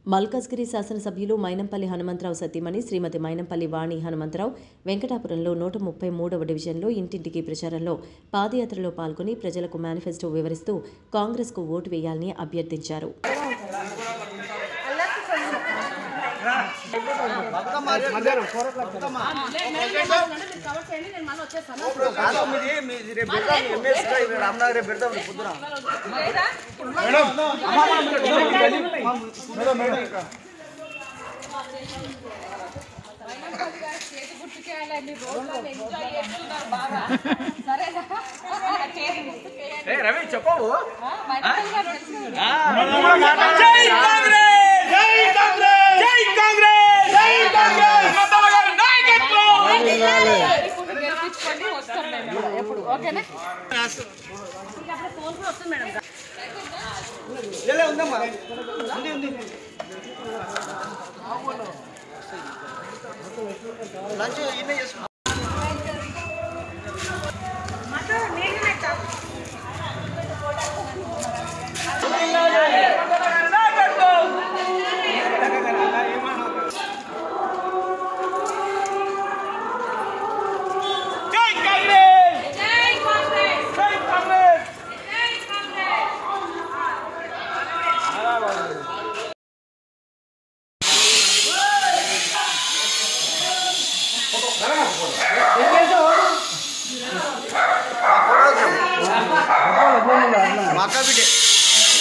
మల్కాజ్గిరి శాసనసభ్యులు మైనంపల్లి హనుమంతరావు సతీమణి శ్రీమతి మైనంపల్లి వాణి హనుమంతరావు వెంకటాపురంలో నూట ముప్పై మూడవ డివిజన్లో ఇంటింటికి ప్రచారంలో పాదయాత్రలో పాల్గొని ప్రజలకు మేనిఫెస్టో వివరిస్తూ కాంగ్రెస్కు ఓటు వేయాలని అభ్యర్థించారు కాదు మీది మీది రేపు పెడతాం ఎంఎస్ రామ్నగర్ రేపు పెడతాం రేపు పొద్దున రవి చెప్పవు జై కాంగ్రెస్ జై కాంగ్రెస్ జై కాంగ్రెస్ జై కాంగ్రెస్ మమతా గారి నాయకత్వం గెలిపించుకొని వస్తాం మేము ఎప్పుడు ఓకేనా లే ఉందమ్మా ఉంది ఉంది లంచ్ ఇన్నే చేసుకున్నాం జై కాంగ్రెస్ జై కాంగ్రెస్ మాకా బిడ్డే